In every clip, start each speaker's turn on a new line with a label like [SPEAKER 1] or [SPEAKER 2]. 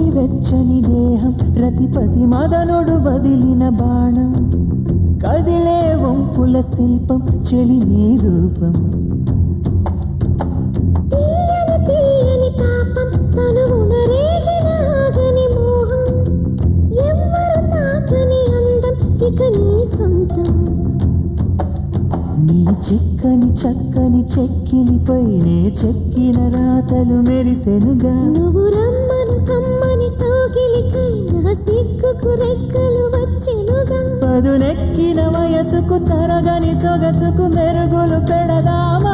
[SPEAKER 1] వెచ్చని దేహం రతిపతి మదనుడు వదిలిన బాణం కదిలే వంపుల శిల్పం చెలిని రూపం
[SPEAKER 2] తీయని తీయని తాపం తనువున రేగిన ఆగని మోహం ఎవ్వరు తాకని అందం ఇక నీ సొంతం
[SPEAKER 1] నీ చిక్కని చక్కని చెక్కిలిపైనే చెక్కిన రాతలు మెరిసెనుగా
[SPEAKER 2] నువ్వు రమ్మను కమ్మని కౌగిలికై నా సిగ్గుకు రెక్కలు వచ్చెనుగా
[SPEAKER 1] పదునెక్కిన వయసుకు తరగని సొగసుకు మెరుగులు పెడదామా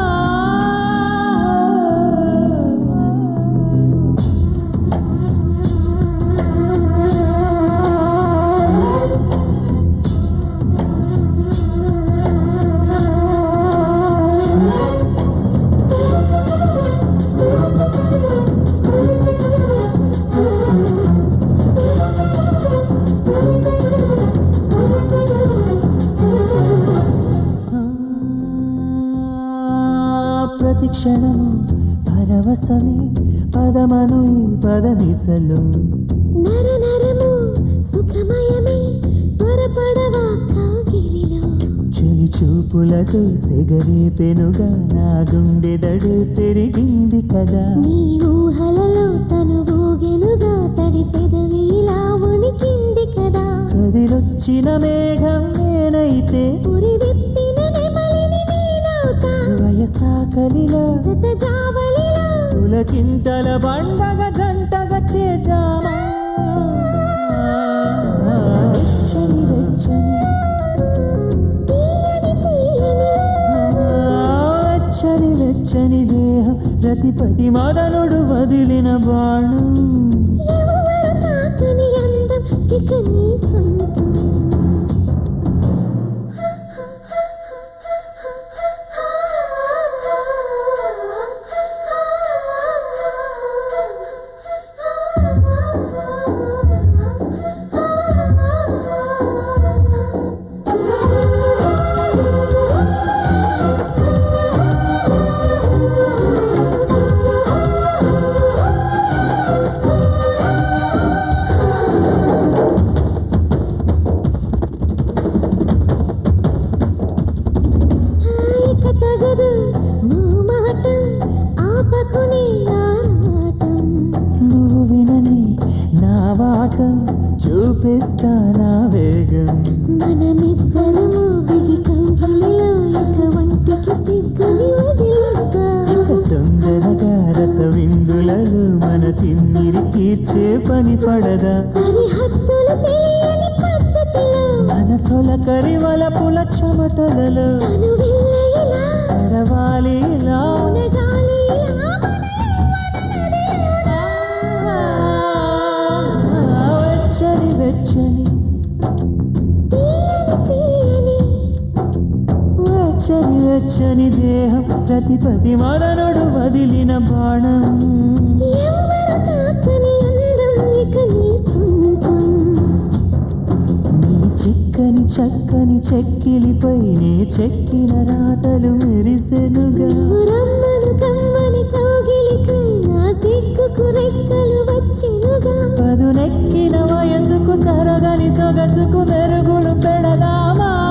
[SPEAKER 1] ప్రతి క్షణము పరవశమే పదమను ఈ పదనిసలు
[SPEAKER 2] నర నరము సుఖమయమే త్వరపడవా కౌగిలిలో
[SPEAKER 1] చెలి చూపులతో సెగరే పెనుగా నా గుండెదడు పెరిగింది కదా
[SPEAKER 2] నీ ఊహలలో తను ఊగెనుగా తడి పెదవి ఇలా ఉణికింది కదా
[SPEAKER 1] కదిలొచ్చిన మేఘం నేనైతే
[SPEAKER 2] ఉరి విప్పిన నెమలిని నేనవుతా
[SPEAKER 1] వయసాకలిలో
[SPEAKER 2] శత జావళిలో
[SPEAKER 1] పులకింతల బండగ జంటగ చేద్దామా వెచ్చని వెచ్చని
[SPEAKER 2] తీయని తీయని
[SPEAKER 1] వెచ్చని వెచ్చని దేహం రతిపతి మదనుడు వదిలిన బాణం
[SPEAKER 2] ఎవరు తాకని అందం ఇక నీ సొంతం ఇక తగదు మోమాటం ఆపకుని ఆరాటం
[SPEAKER 1] నువ్వు వినని నా వాటం చూపిస్తా నా వేగం
[SPEAKER 2] మనమిద్దరము బిగి కౌగిలిలో ఇక వంటికి సిగ్గుని వదిలేద్దా
[SPEAKER 1] ఇక తొందరగా రసవిందులలో మన తిమ్మిరి తీర్చే పని పడదా
[SPEAKER 2] సరిహద్దులు తెలియని పద్ధతిలో
[SPEAKER 1] మన తొలకరి వలపుల చెమటలలో
[SPEAKER 2] తను వెళ్ళేలా
[SPEAKER 1] నడవాలి ఇలా
[SPEAKER 2] ఉనగాలి ఇలా
[SPEAKER 1] వెచ్చని వెచ్చని
[SPEAKER 2] తీయని తీయని
[SPEAKER 1] వెచ్చని వెచ్చని దేహం ప్రతిపతి మదనుడు వదిలిన బాణం
[SPEAKER 2] ఎవరు తాకని అందం ఇక నీ సొంతం
[SPEAKER 1] నీ చిక్కని చక్కని చెక్కిలిపైనే చెక్కిన రాతలు మెరిసెనుగా
[SPEAKER 2] నువ్వు రమ్మను కమ్మని కౌగిలికై నా సిగ్గుకు రెక్కలు వచ్చెనుగా
[SPEAKER 1] పదునెక్కిన వయసుకు తరగని సొగసుకు మెరుగులు పెడదామా